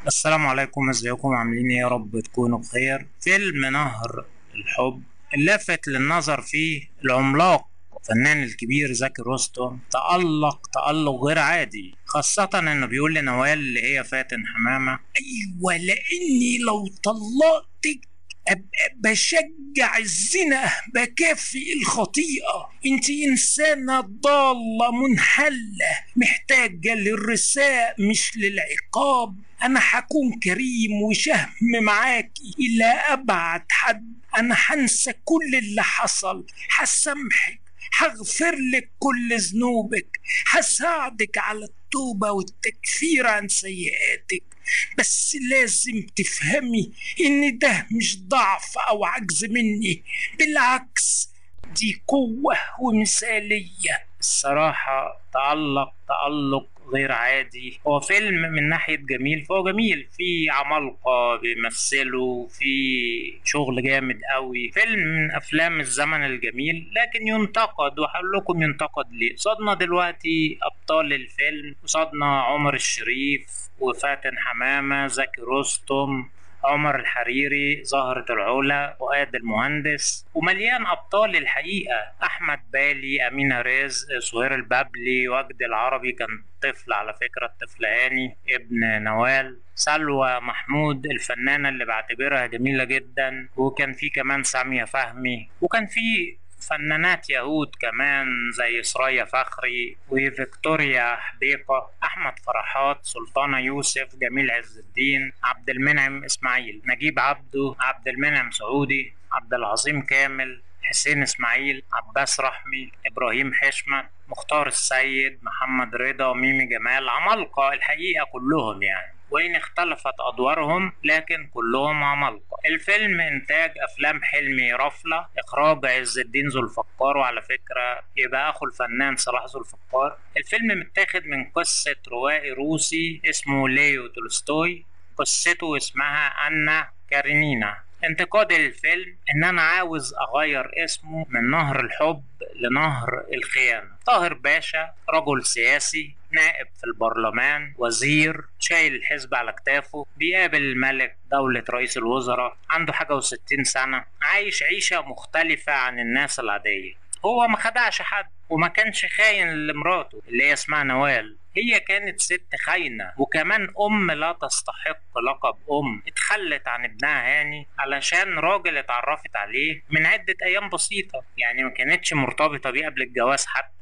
السلام عليكم ازيكم عاملين ايه يا رب تكونوا بخير فيلم نهر الحب اللافت للنظر فيه العملاق الفنان الكبير زكي رستم تألق تألق غير عادي خاصة انه بيقول لنوال اللي هي فاتن حمامة ايوه لاني لو طلقتك ابقى بشجع الزنا بكافئ الخطيئة انت انسانة ضالة منحلة محتاجة للرثاء مش للعقاب انا هكون كريم وشهم معاكي الى ابعد حد انا هنسى كل اللي حصل هسامحك هغفر لك كل ذنوبك هساعدك على التوبة والتكفير عن سيئاتك بس لازم تفهمي ان ده مش ضعف او عجز مني بالعكس دي قوة ومثالية الصراحة تألق تألق غير عادي هو فيلم من ناحية جميل فهو جميل في عمالقة بيمثلوا في شغل جامد قوي فيلم من أفلام الزمن الجميل لكن ينتقد وهقول لكم ينتقد ليه قصادنا دلوقتي أبطال الفيلم قصادنا عمر الشريف وفاتن حمامة زكي رستم عمر الحريري زهرة العلا فؤاد المهندس ومليان أبطال الحقيقة أحمد بالي أمينة رزق سهير البابلي وجد العربي كان طفل على فكرة الطفل هاني ابن نوال سلوى محمود الفنانة اللي بعتبرها جميلة جدا وكان في كمان سامية فهمي وكان في فنانات يهود كمان زي سرايا فخري وفيكتوريا حديقة أحمد فرحات سلطانة يوسف جميل عز الدين عبد المنعم إسماعيل نجيب عبده عبد المنعم سعودي عبد العظيم كامل حسين إسماعيل عباس رحمي إبراهيم حشمت مختار السيد محمد رضا ميمي جمال عمالقة الحقيقة كلهم يعني وإن اختلفت أدوارهم لكن كلهم عمالقة الفيلم إنتاج أفلام حلمي رفلة إخراج عز الدين ذو الفقار وعلى فكرة يبقى أخو الفنان صلاح ذو الفقار الفيلم متاخد من قصة روائي روسي اسمه ليو تولستوي قصته اسمها أنا كارينينا انتقادي للفيلم ان انا عاوز اغير اسمه من نهر الحب لنهر الخيانة طاهر باشا رجل سياسي نائب في البرلمان وزير شايل الحزب على كتافه بيقابل الملك دولة رئيس الوزراء عنده حاجة وستين سنة عايش عيشة مختلفة عن الناس العادية هو ما خدعش حد وما كانش خاين لمراته اللي هي اسمها نوال هي كانت ست خاينة وكمان أم لا تستحق لقب أم اتخلت عن ابنها هاني علشان راجل اتعرفت عليه من عدة أيام بسيطة يعني ما كانتش مرتبطة بيه قبل الجواز حتى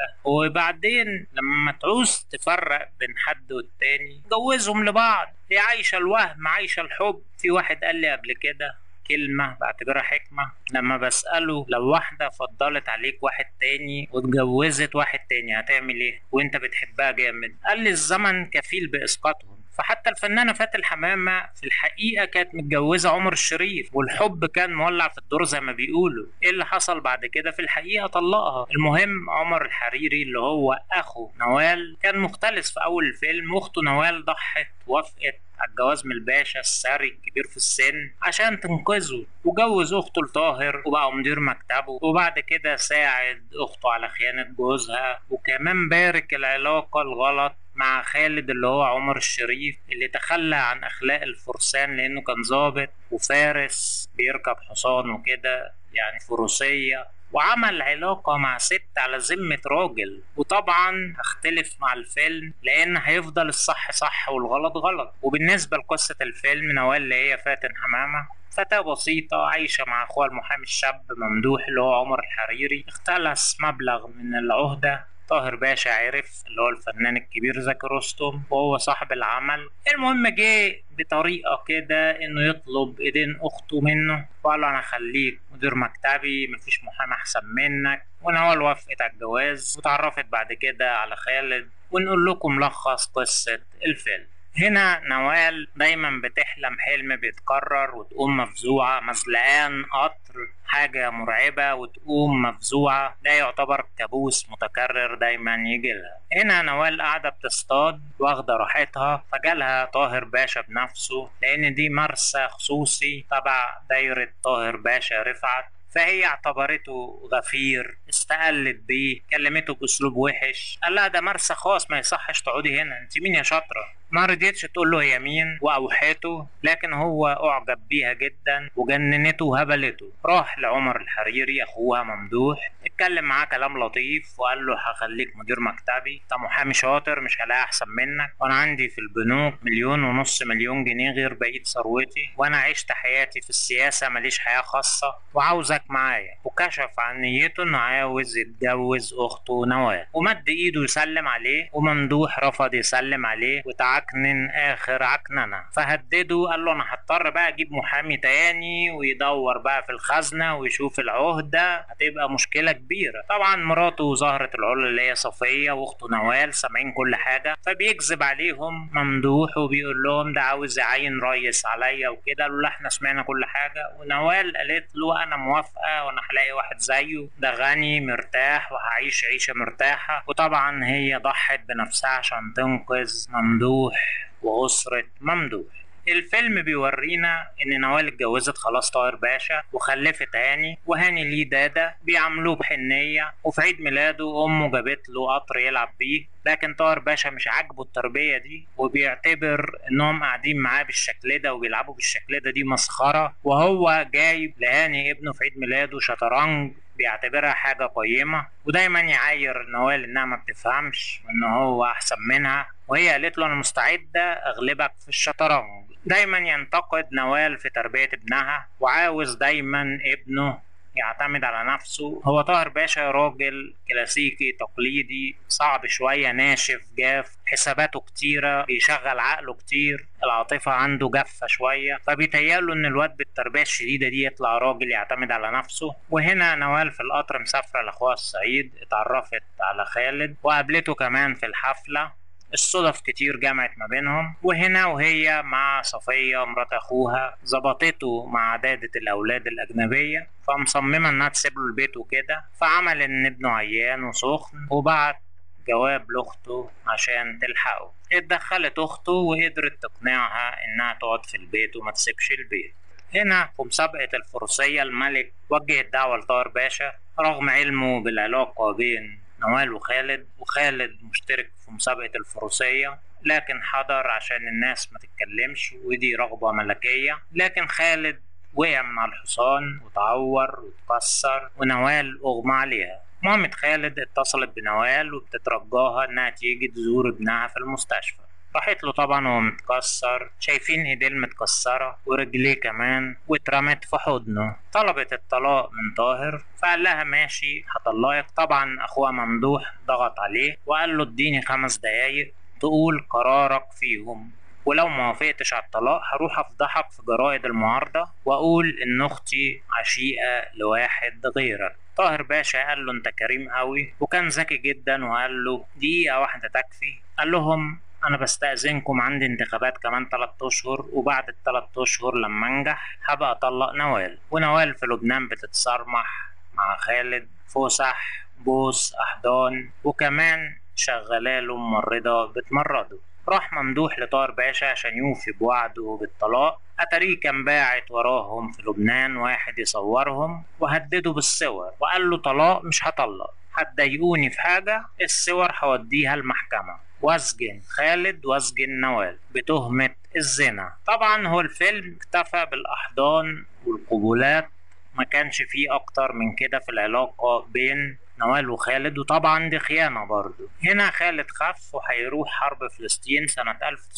وبعدين لما تعوز تفرق بين حد والتاني جوزهم لبعض هي عايشة الوهم عايشة الحب في واحد قال لي قبل كده كلمة بعتبرها حكمة لما بسأله لو واحدة فضلت عليك واحد تاني واتجوزت واحد تاني هتعمل ايه وانت بتحبها جامد قال لي الزمن كفيل بإسقاطهم فحتى الفنانة فاتن حمامة في الحقيقة كانت متجوزة عمر الشريف والحب كان مولع في الدور زي ما بيقولوا ايه اللي حصل بعد كده في الحقيقة طلقها المهم عمر الحريري اللي هو أخو نوال كان مختلس في أول الفيلم واخته نوال ضحت وافقت على الجواز من الباشا الساري الكبير في السن عشان تنقذه وجوز اخته لطاهر وبقى مدير مكتبه وبعد كده ساعد اخته على خيانة جوزها وكمان بارك العلاقة الغلط مع خالد اللي هو عمر الشريف اللي تخلى عن اخلاق الفرسان لانه كان ظابط وفارس بيركب حصان وكده يعني فروسية وعمل علاقة مع ست على ذمة راجل وطبعا هختلف مع الفيلم لأن هيفضل الصح صح والغلط غلط وبالنسبة لقصة الفيلم نوال اللي هي فاتن حمامة فتاة بسيطة عايشة مع أخوها المحامي الشاب ممدوح اللي هو عمر الحريري اختلس مبلغ من العهدة طاهر باشا عرف اللي هو الفنان الكبير زكي رستم وهو صاحب العمل المهم جه بطريقة كده انه يطلب ايدين اخته منه وقال له انا هخليك مدير مكتبي مفيش محامي احسن منك ونوال وافقت على الجواز وتعرفت بعد كده على خالد ونقول لكم ملخص قصة الفيلم هنا نوال دايما بتحلم حلم بيتكرر وتقوم مفزوعة مزلقان قطر حاجة مرعبة وتقوم مفزوعة ده يعتبر كابوس متكرر دايما يجي لها هنا نوال قاعدة بتصطاد واخدة راحتها فجالها طاهر باشا بنفسه لأن دي مرسى خصوصي تبع دايرة طاهر باشا رفعت فهي اعتبرته غفير استقلت بيه كلمته باسلوب وحش قال لها ده مرسى خاص ما يصحش تقعدي هنا انت مين يا شاطره ما رضيتش تقول له هي مين واوحته لكن هو اعجب بيها جدا وجننته وهبلته راح لعمر الحريري اخوها ممدوح اتكلم معاه كلام لطيف وقال له هخليك مدير مكتبي انت محامي شاطر مش هلاقي احسن منك وانا عندي في البنوك مليون ونص مليون جنيه غير بقيه ثروتي وانا عشت حياتي في السياسه ماليش حياه خاصه وعاوزك معايا وكشف عن نيته انه عاوز يتجوز اخته نوال ومد ايده يسلم عليه وممدوح رفض يسلم عليه وتعكنن اخر عكننه فهدده قال له انا هضطر بقى اجيب محامي تاني ويدور بقى في الخزنه ويشوف العهده هتبقى مشكله كبيره طبعا مراته زهره العلا اللي هي صفيه واخته نوال سامعين كل حاجه فبيكذب عليهم ممدوح وبيقول لهم ده عاوز يعين ريس عليا وكده قالوا له احنا سمعنا كل حاجه ونوال قالت له انا موافقه وانا هلاقي واحد زيه ده غني مرتاح وهعيش عيشه مرتاحه وطبعا هي ضحت بنفسها عشان تنقذ ممدوح واسره ممدوح الفيلم بيورينا ان نوال اتجوزت خلاص طاهر باشا وخلفت هاني وهاني ليه دادا بيعاملوه بحنيه وفي عيد ميلاده امه جابت له قطر يلعب بيه لكن طاهر باشا مش عاجبه التربيه دي وبيعتبر انهم قاعدين معاه بالشكل ده وبيلعبوا بالشكل ده دي مسخره وهو جايب لهاني ابنه في عيد ميلاده شطرنج بيعتبرها حاجة قيمة ودايما يعاير نوال انها ما بتفهمش وان هو احسن منها وهي قالت له انا مستعدة اغلبك في الشطرنج دايما ينتقد نوال في تربية ابنها وعاوز دايما ابنه يعتمد على نفسه هو طاهر باشا راجل كلاسيكي تقليدي صعب شوية ناشف جاف حساباته كتيرة بيشغل عقله كتير العاطفة عنده جافة شوية فبيتهيأله إن الواد بالتربية الشديدة دي يطلع راجل يعتمد على نفسه وهنا نوال في القطر مسافرة لأخوها الصعيد اتعرفت على خالد وقابلته كمان في الحفلة الصدف كتير جمعت ما بينهم وهنا وهي مع صفية مرات أخوها ظبطته مع عدادة الأولاد الأجنبية فمصممة إنها تسيب له البيت وكده فعمل إن ابنه عيان وسخن وبعت جواب لأخته عشان تلحقه اتدخلت أخته وقدرت تقنعها إنها تقعد في البيت وما تسيبش البيت هنا في مسابقة الفروسية الملك وجه الدعوة لطاهر باشا رغم علمه بالعلاقة بين نوال وخالد وخالد مشترك في مسابقة الفروسية لكن حضر عشان الناس ما تتكلمش ودي رغبة ملكية لكن خالد وقع من على الحصان وتعور وتكسر ونوال أغمى عليها مامة خالد اتصلت بنوال وبتترجاها انها تيجي تزور ابنها في المستشفى راحت له طبعا وهو متكسر شايفين ايديه متكسرة ورجليه كمان واترمت في حضنه طلبت الطلاق من طاهر فقال لها ماشي هطلقك طبعا اخوها ممدوح ضغط عليه وقال له اديني خمس دقايق تقول قرارك فيهم ولو ما وافقتش على الطلاق هروح افضحك في جرائد المعارضة واقول ان اختي عشيقة لواحد غيرك طاهر باشا قال له انت كريم قوي وكان ذكي جدا وقال له دقيقة واحدة تكفي قال لهم انا بستأذنكم عندي انتخابات كمان 3 اشهر وبعد الثلاث اشهر لما انجح هبقى اطلق نوال ونوال في لبنان بتتصرمح مع خالد فسح بوس احضان وكمان شغاله له ممرضه بتمرضه راح ممدوح لطاهر باشا عشان يوفي بوعده بالطلاق أتاريه كان باعت وراهم في لبنان واحد يصورهم وهدده بالصور وقال له طلاق مش هطلق هتضايقوني في حاجة الصور هوديها المحكمة واسجن خالد واسجن نوال بتهمة الزنا طبعا هو الفيلم اكتفى بالأحضان والقبولات ما كانش فيه أكتر من كده في العلاقة بين نوال وخالد وطبعا دي خيانة برضه هنا خالد خف وهيروح حرب فلسطين سنة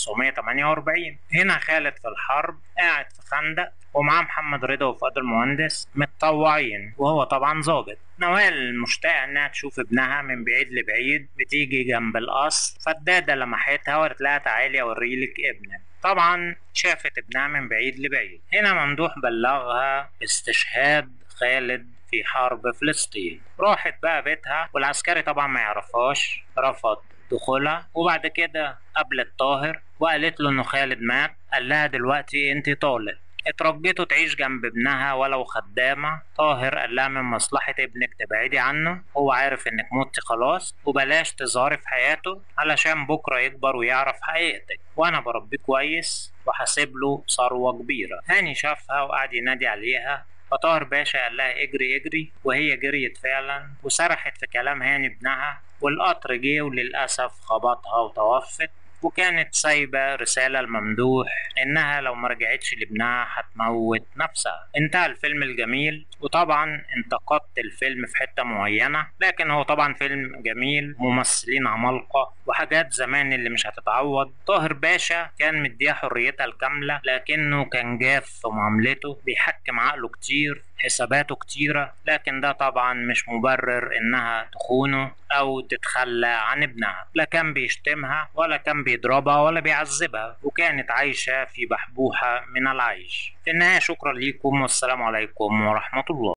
1948 هنا خالد في الحرب قاعد في خندق ومعاه محمد رضا وفؤاد المهندس متطوعين وهو طبعا ظابط نوال مشتاقة انها تشوف ابنها من بعيد لبعيد بتيجي جنب القصر فالدادة لمحتها وقالت لها تعالي اوريلك ابنك طبعا شافت ابنها من بعيد لبعيد هنا ممدوح بلغها استشهاد خالد في حرب فلسطين راحت بقى بيتها والعسكري طبعا ما يعرفهاش رفض دخولها وبعد كده قابلت طاهر وقالت له انه خالد مات قال لها دلوقتي انت طالق اترجيته تعيش جنب ابنها ولو خدامة طاهر قال لها من مصلحة ابنك تبعدي عنه هو عارف انك مت خلاص وبلاش تظهري في حياته علشان بكرة يكبر ويعرف حقيقتك وانا بربيه كويس وهسيب له ثروة كبيرة هاني شافها وقعد ينادي عليها فطاهر باشا قال لها اجري اجري وهي جريت فعلا وسرحت في كلام هاني ابنها والقطر جه وللأسف خبطها وتوفت وكانت سايبة رسالة لممدوح إنها لو ما رجعتش لابنها هتموت نفسها انتهى الفيلم الجميل وطبعا انتقدت الفيلم في حتة معينة لكن هو طبعا فيلم جميل ممثلين عمالقة وحاجات زمان اللي مش هتتعوض طاهر باشا كان مديها حريتها الكاملة لكنه كان جاف في معاملته بيحكم عقله كتير حساباته كتيرة لكن ده طبعا مش مبرر انها تخونه او تتخلى عن ابنها لا كان بيشتمها ولا كان بيضربها ولا بيعذبها وكانت عايشة في بحبوحة من العيش في النهاية شكرا ليكم والسلام عليكم ورحمة الله